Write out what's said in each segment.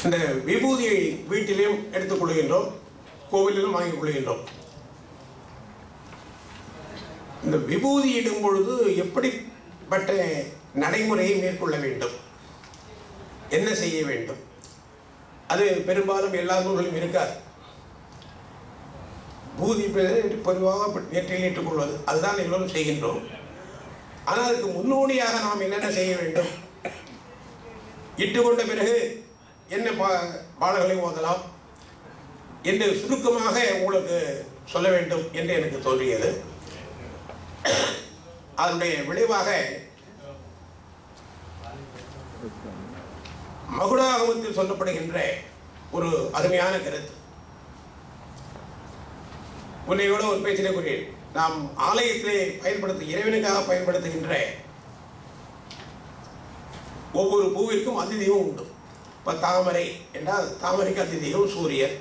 இந்த விபூதியை வீட்டிலும் எடுத்துக் கொள்கின்றோம் கோவிலிலும் வாங்கிக் கொள்கின்றோம் இந்த விபூதி இடும் பொழுது எப்படிப்பட்ட நடைமுறையை மேற்கொள்ள வேண்டும் என்ன செய்ய வேண்டும் அது பெரும்பாலும் எல்லா நூல்களும் இருக்காது பூதி பெ- பொதுவாக நெற்றில் இட்டுக் கொள்வது அதுதான் எல்லோரும் செய்கின்றோம் ஆனால் அதுக்கு முன்னோடியாக நாம் என்னென்ன செய்ய வேண்டும் இட்டுக்கொண்ட பிறகு என்ன பா பாடல்களை ஓதலாம் என்று சுருக்கமாக உங்களுக்கு சொல்ல வேண்டும் என்று எனக்கு தோன்றியது அதனுடைய விளைவாக மகுடாகமத்தில் சொல்லப்படுகின்ற ஒரு அருமையான கருத்து உன்னையோட ஒரு பேச்சிலே கூறியேன் நாம் ஆலயத்திலே பயன்படுத்த இறைவனுக்காக பயன்படுத்துகின்ற ஒவ்வொரு பூவிற்கும் அதிதெய்வம் உண்டு இப்போ தாமரை என்றால் தாமரைக்கு அதிதெய்வம் சூரியன்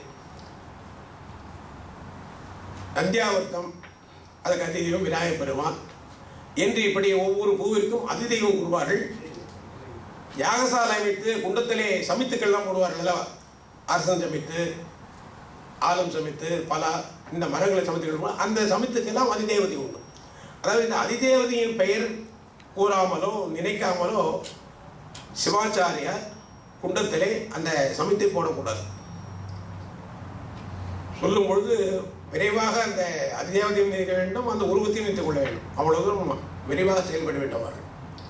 நந்தியாவர்த்தம் அதுக்கு அதிதெய்வம் விநாயகப் பெருமான் என்று இப்படி ஒவ்வொரு பூவிற்கும் அதிதெய்வம் கூறுவார்கள் யாகசாலை அமைத்து குண்டத்திலே சமித்துக்கள்லாம் போடுவார்கள் அல்லவா அரசன் சமைத்து ஆலம் சமைத்து பலா இந்த மரங்களை சமைத்து அந்த சமித்துக்கெல்லாம் அதிதேவதை உண்டு அதாவது இந்த அதிதேவதையின் பெயர் கூறாமலோ நினைக்காமலோ சிவாச்சாரியார் குண்டத்திலே அந்த சமித்தை போடக்கூடாது சொல்லும் பொழுது விரைவாக அந்த அதிதேவதையும் நினைக்க வேண்டும் அந்த உருவத்தையும் நினைத்துக் கொள்ள வேண்டும் அவ்வளவு தூரம் விரைவாக செயல்பட வேண்டும் அவர்கள்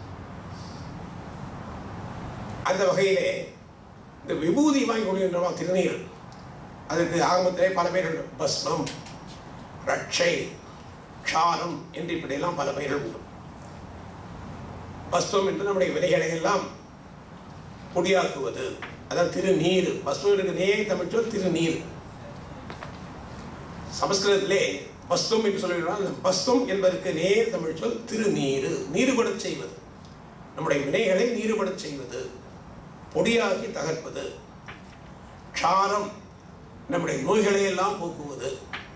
அந்த வகையிலே இந்த விபூதி வாங்கி கொடுக்கின்றவா திருநீர் அதுக்கு ஆகமத்திலே பல பெயர்கள் உண்டு பஸ்மம் ரட்சை க்ஷாரம் என்று இப்படியெல்லாம் பல பெயர்கள் உண்டு பஸ்மம் என்று நம்முடைய விதைகளை எல்லாம் பொடியாக்குவது அதான் திருநீர் பஸ்மம் இருக்கு நேர் தமிழ் சொல் திருநீர் சமஸ்கிருதத்திலே பஸ்தம் என்று சொல்லுகிறால் அந்த பஸ்தம் என்பதற்கு நேர் தமிழ் சொல் திருநீர் நீருபடச் செய்வது நம்முடைய வினைகளை நீருபடச் செய்வது பொடியாக்கி தகர்ப்பது க்ஷாரம் நம்முடைய நோய்களை எல்லாம் போக்குவது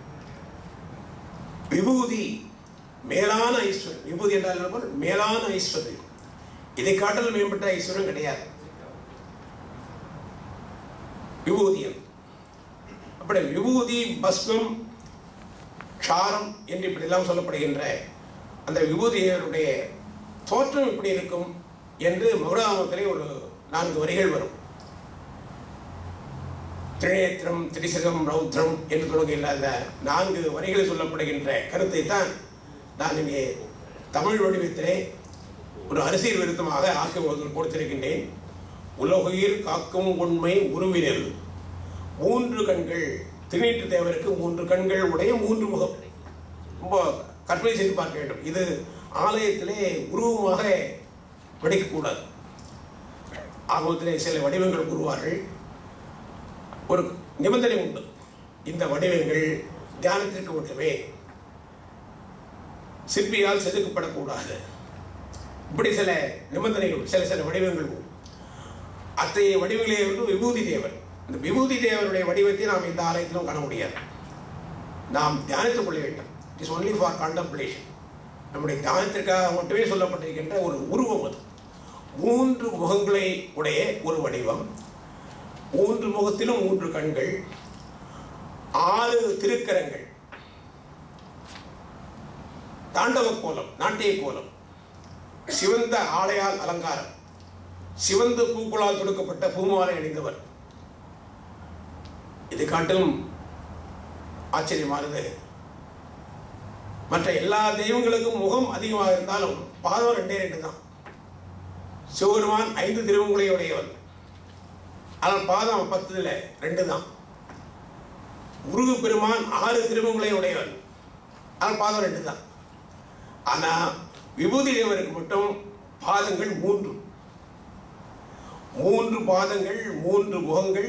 விபூதி மேலான ஐஸ்வர்யம் விபூதி என்றால் என்ன பொருள்? மேலான ஐஸ்வர்யம் இதை காட்டிலும் மேம்பட்ட ஐஸ்வர்யம் கிடையாது விபூதியம் அப்படி விபூதி பஸ்மம் க்ஷாரம் என்று இப்படியெல்லாம் சொல்லப்படுகின்ற அந்த விபூதியருடைய தோற்றம் எப்படி இருக்கும் என்று மகுடாமத்திலே ஒரு நான்கு வரிகள் வரும் திரிநேத்திரம் திரிசகம் ரௌத்ரம் என்று தொடங்குகின்ற அந்த நான்கு வரிகளில் சொல்லப்படுகின்ற கருத்தை தான் நான் இங்கே தமிழ் வடிவத்திலே ஒரு அரசியல் விருத்தமாக ஆக்கி உங்களுக்கு கொடுத்திருக்கின்றேன் உலகுயிர் காக்கும் உண்மை உருவினில் மூன்று கண்கள் திருநீட்டு தேவருக்கு மூன்று கண்கள் உடைய மூன்று முகம் ரொம்ப கற்பனை செய்து பார்க்க வேண்டும் இது ஆலயத்திலே உருவமாக வெடிக்கக்கூடாது ஆகமத்திலே சில வடிவங்கள் கூறுவார்கள் ஒரு நிபந்தனை உண்டு இந்த வடிவங்கள் தியானத்திற்கு மட்டுமே சிற்பியால் செதுக்கப்படக்கூடாது இப்படி சில நிபந்தனைகள் சில சில வடிவங்கள் உண்டு அத்தகைய வடிவங்களே வந்து விபூதி தேவர் இந்த விபூதி தேவருடைய வடிவத்தை நாம் இந்த ஆலயத்திலும் காண முடியாது நாம் தியானித்துக் கொள்ள வேண்டும் it is only for contemplation நம்முடைய தியானத்திற்காக மட்டுமே சொல்லப்பட்டிருக்கின்ற ஒரு உருவம் அது மூன்று முகங்களை உடைய ஒரு வடிவம் மூன்று முகத்திலும் மூன்று கண்கள் ஆறு திருக்கரங்கள் தாண்டவ கோலம் நாட்டிய கோலம் சிவந்த ஆடையால் அலங்காரம் சிவந்த பூக்களால் தொடுக்கப்பட்ட பூமாலை அணிந்தவர் இது காட்டிலும் ஆச்சரியமானது மற்ற எல்லா தெய்வங்களுக்கும் முகம் அதிகமாக இருந்தாலும் பாதம் ரெண்டே ரெண்டு தான் சிவபெருமான் ஐந்து திருவங்களை உடையவன் ஆனால் பாதம் பத்து இல்லை ரெண்டு தான் முருகு பெருமான் ஆறு திருவங்களை உடையவன் ஆனால் பாதம் ரெண்டு தான் ஆனால் விபூதி தேவருக்கு மட்டும் பாதங்கள் மூன்று மூன்று பாதங்கள் மூன்று முகங்கள்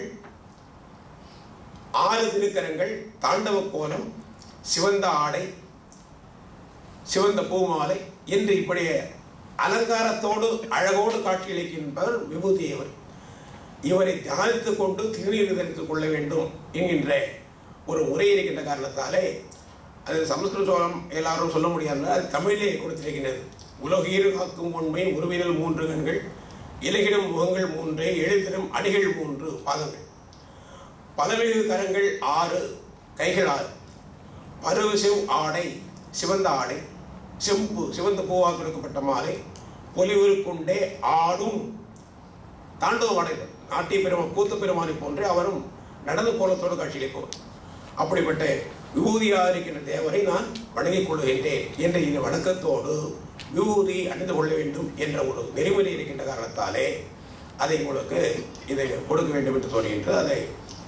ஆறு திருக்கரங்கள் தாண்டவ கோலம் சிவந்த ஆடை சிவந்த பூமாலை என்று இப்படி அலங்காரத்தோடு அழகோடு காட்சியளிக்கின்றவர் விபூதியவர் இவரை தியானித்துக் கொண்டு திருநீர் தரித்துக் கொள்ள வேண்டும் என்கின்ற ஒரு முறை இருக்கின்ற காரணத்தாலே அது சமஸ்கிருத சோழம் எல்லாரும் சொல்ல முடியாது அது தமிழிலே கொடுத்திருக்கின்றது உலகீர் காக்கும் உண்மை உருவினல் மூன்று கண்கள் இலகிடும் முகங்கள் மூன்று எழுதிடும் அடிகள் மூன்று பாதங்கள் பலமிகு கரங்கள் ஆறு கைகள் ஆறு பருவு செவ் ஆடை சிவந்த ஆடை செம்பு சிவந்த பூவாக கொடுக்கப்பட்ட மாலை பொலிவிருக்குண்டே ஆடும் தாண்டவ ஆடைகள் நாட்டிய பெருமா கூத்து பெருமானை போன்றே அவரும் நடந்து கோலத்தோடு காட்சியளிப்பவர் அப்படிப்பட்ட விபூதியாக இருக்கின்ற தேவரை நான் வணங்கிக் கொள்கின்றேன் என்ற இந்த வணக்கத்தோடு விபூதி அணிந்து கொள்ள வேண்டும் என்ற ஒரு நெறிமுறை இருக்கின்ற காரணத்தாலே அதை உங்களுக்கு இதை கொடுக்க வேண்டும் என்று தோன்றுகின்றது அதை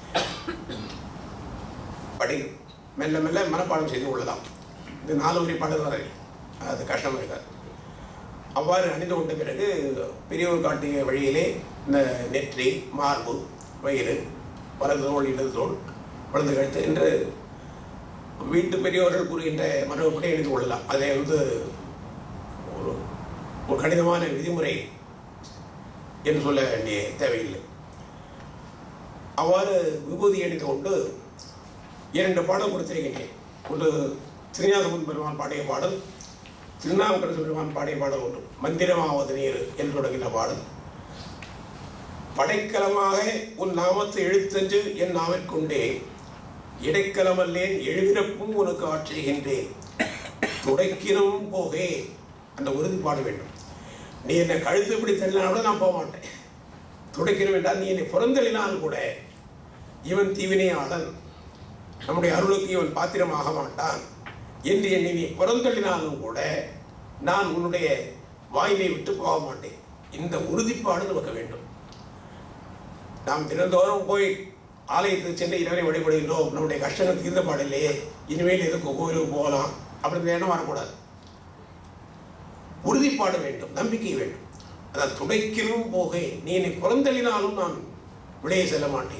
படி மெல்ல மெல்ல மனப்பாடம் செய்து கொள்ளலாம் இது நாலு வரி பாடுதான் அது கஷ்டம் இருக்காது அவ்வாறு அணிந்து கொண்ட பிறகு பெரியவர் காட்டிய வழியிலே இந்த நெற்றி மார்பு வயிறு வலது தோல் இடது தோல் வலது கழுத்து என்று வீட்டு பெரியவர்கள் கூறுகின்ற மரபுப்படி எழுதி கொள்ளலாம் அதை வந்து ஒரு ஒரு கடினமான விதிமுறை என்று சொல்ல வேண்டிய தேவையில்லை அவ்வாறு விபூதி அணிந்து கொண்டு இரண்டு பாடல் கொடுத்திருக்கின்றேன் ஒன்று திருஞாசமுன் பெருமான் பாடிய பாடல் திருநாவுக்கரசு பெருமான் பாடிய பாடல் ஒன்று மந்திரமாவது நீர் என்று தொடங்கின பாடல் படைக்கலமாக உன் நாமத்தை எழுத்தென்று என் நாவிற்கொண்டே இடைக்கலமல்லேன் எழுதிறப்பும் உனக்கு ஆற்றுகின்றேன் துடைக்கினும் போகே அந்த உறுதிப்பாடு வேண்டும் நீ என்னை கழுத்து இப்படி தள்ளினாலும் நான் போக மாட்டேன் துடைக்கணும் என்றால் நீ என்னை புறந்தள்ளினால் கூட இவன் தீவினையாளன் நம்முடைய அருளுக்கு இவன் பாத்திரமாக மாட்டான் என்று என்னை நீ புறந்தள்ளினாலும் கூட நான் உன்னுடைய வாயிலை விட்டு போக மாட்டேன் இந்த உறுதிப்பாடு நமக்கு வேண்டும் நாம் தினந்தோறும் போய் ஆலயத்துக்கு சென்று இறைவனை வழிபடுகின்றோம் நம்முடைய கஷ்டங்கள் தீர்ந்த பாடில்லையே இனிமேல் எதுக்கு கோயிலுக்கு போகலாம் அப்படின்னு எண்ணம் வரக்கூடாது உறுதிப்பாடு வேண்டும் நம்பிக்கை வேண்டும் அதான் துடைக்கிலும் போகே நீ என்னை புறந்தள்ளினாலும் நான் விடையே செல்ல மாட்டேன்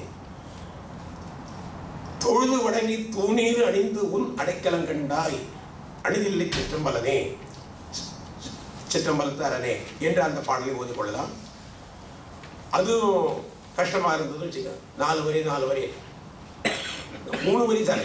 தொழுது வடங்கி தூணீர் அணிந்து உன் அடைக்கலம் கண்டாய் அணிதில்லை சிற்றம்பலனே சிற்றம்பலத்தாரனே என்று அந்த பாடலை ஓதிக்கொள்ளலாம் அதுவும் கஷ்டமா இருந்தது வச்சுக்க நாலு வரி நாலு வரி மூணு வரி தானே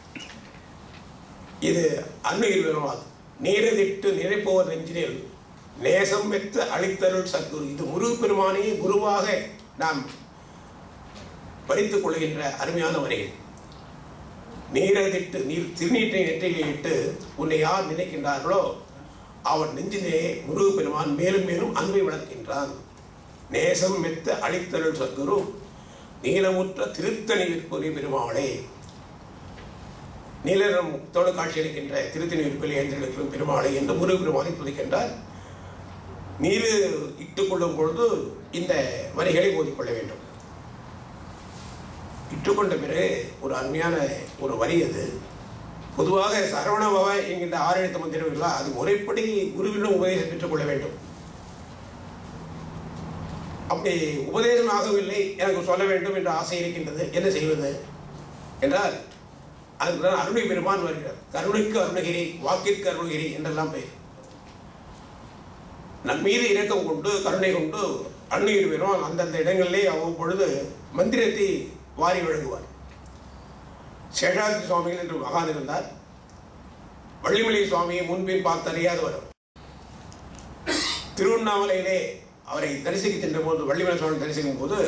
இது அன்னையில் வருவாது நேரதிட்டு நினைப்பவர் நெஞ்சினில் நேசம் வெத்து அளித்தருள் சத்குரு இது முருகப்பெருமானே குருவாக நாம் பறித்துக் கொள்கின்ற அருமையான வரிகள் நீரதிட்டு நீர் திருநீற்றை நெற்றிலே இட்டு உன்னை யார் நினைக்கின்றார்களோ அவன் நெஞ்சிலே முருகப்பெருமான் மேலும் மேலும் அன்பை வளர்க்கின்றான் நேசம் மெத்த அளித்தருள் சத்குரு நீலமுற்ற திருத்தணி விற்புரி பெருமாளே நீலரம் தோடு காட்சியளிக்கின்ற திருத்தணி விற்பில் எழுந்திருக்கும் பெருமாளை என்று முருகப்பெருமானை துதிக்கின்றார் நீர் இட்டுக் கொள்ளும் பொழுது இந்த வரிகளை ஓதிக்கொள்ள வேண்டும் இட்டுக்கொண்ட பிறகு ஒரு அருமையான ஒரு வரி அது பொதுவாக சரவணபவ என்கின்ற ஆறு எழுத்து மந்திரம் அது முறைப்படி குருவிடம் உபதேசம் பெற்றுக்கொள்ள வேண்டும் அப்படி உபதேசம் ஆகவில்லை எனக்கு சொல்ல வேண்டும் என்ற ஆசை இருக்கின்றது என்ன செய்வது என்றால் அதுக்குதான் அருணை பெருமான் வருகிறார் கருணைக்கு அருணகிரி வாக்கிற்கு அருணகிரி என்றெல்லாம் பெயர் நம் மீது இரக்கம் கொண்டு கருணை கொண்டு அருணகிரி பெருமான் அந்தந்த இடங்களிலே அவ்வப்பொழுது மந்திரத்தை வாரி வழங்குவார் சேஷாத்ரி சுவாமிகள் என்று மகான் இருந்தார் வள்ளிமலை சுவாமியை முன்பின் பார்த்தறியாதவர் திருவண்ணாமலையிலே அவரை தரிசிக்க சென்ற போது வள்ளிமலை சுவாமி தரிசிக்கும் போது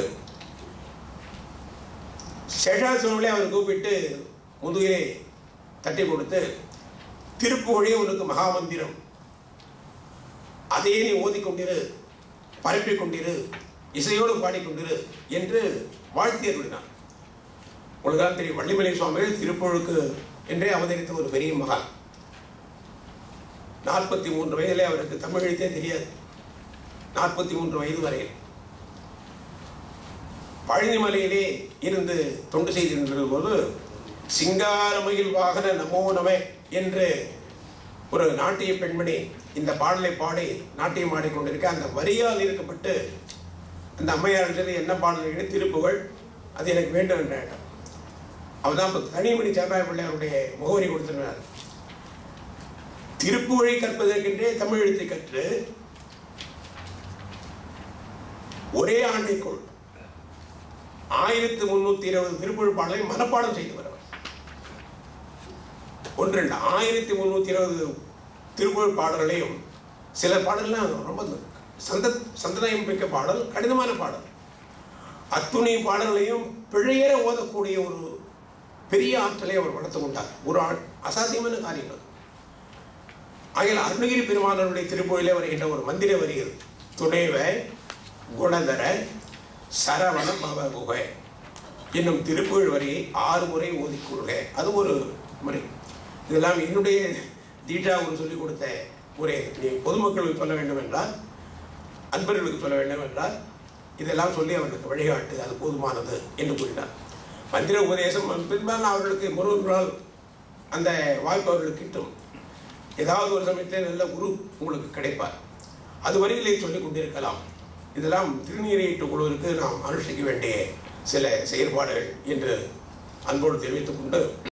சேஷாத்ரி சுவாமிகளே அவர் கூப்பிட்டு முதுகிலே தட்டி கொடுத்து திருப்புகழே உனக்கு மகாமந்திரம் அதையே நீ ஓதிக்கொண்டிரு பரப்பிக் கொண்டிரு இசையோடு பாடிக்கொண்டிரு என்று வாழ்த்தி அருளினார் உங்களுக்கெல்லாம் தெரியும் வள்ளிமலை சுவாமிகள் திருப்புழுக்கு என்றே அவதரித்த ஒரு பெரிய மகான் நாற்பத்தி மூன்று வயதிலே அவருக்கு தமிழ் எழுத்தே தெரியாது நாற்பத்தி மூன்று வயது வரையில் பழனிமலையிலே இருந்து தொண்டு செய்திருந்த போது சிங்காரமயில் வாகன நமோ நம என்று ஒரு நாட்டிய பெண்மணி இந்த பாடலை பாடி நாட்டியம் ஆடிக்கொண்டிருக்க அந்த வரியால் இருக்கப்பட்டு அந்த அம்மையார் சொல்லி என்ன பாடல் திருப்புகழ் அது எனக்கு வேண்டும் என்ற அவர் தான் இப்போ தனிமணி சந்திராய பிள்ளையாருடைய முகவரி கொடுத்திருந்தார் திருப்புகழை கற்பதற்கென்றே தமிழ் எழுத்தை கற்று ஒரே ஆண்டிற்குள் ஆயிரத்து முன்னூத்தி இருபது திருப்புகழ் பாடலை மனப்பாடம் செய்து வருவார் ஒன்று ஆயிரத்தி முன்னூத்தி இருபது திருப்புகழ் பாடல்களையும் சில பாடல்கள்லாம் ரொம்ப சந்த சந்தனயம் மிக்க பாடல் கடினமான பாடல் அத்துணை பாடல்களையும் பிழையற ஓதக்கூடிய ஒரு பெரிய ஆற்றலை அவர் வளர்த்து கொண்டார் ஒரு ஆள் அசாத்தியமான காரியங்கள் ஆகிய அருணகிரி பெருமானருடைய திருக்கோயிலே வருகின்ற ஒரு மந்திர வரிகள் துணைவ குணதர சரவண பவ குகை என்னும் திருப்புகழ் வரியை ஆறு முறை ஓதிக்கொள்க அது ஒரு முறை இதெல்லாம் என்னுடைய தீட்டா ஒரு சொல்லிக் கொடுத்த முறை நீ பொதுமக்களுக்கு சொல்ல வேண்டும் என்றால் அன்பர்களுக்கு சொல்ல வேண்டும் என்றால் இதெல்லாம் சொல்லி அவர்களுக்கு வழிகாட்டு அது போதுமானது என்று கூறினார் மந்திர உபதேசம் பின்பால் அவர்களுக்கு முருகனால் அந்த வாய்ப்பு அவர்களுக்கு கிட்டும் ஏதாவது ஒரு சமயத்தில் நல்ல குரு உங்களுக்கு கிடைப்பார் அது வரையிலே சொல்லிக் கொண்டிருக்கலாம் இதெல்லாம் திருநீரையிட்டு குழுவிற்கு நாம் அனுஷ்டிக்க வேண்டிய சில செயற்பாடுகள் என்று அன்போடு தெரிவித்துக் கொண்டு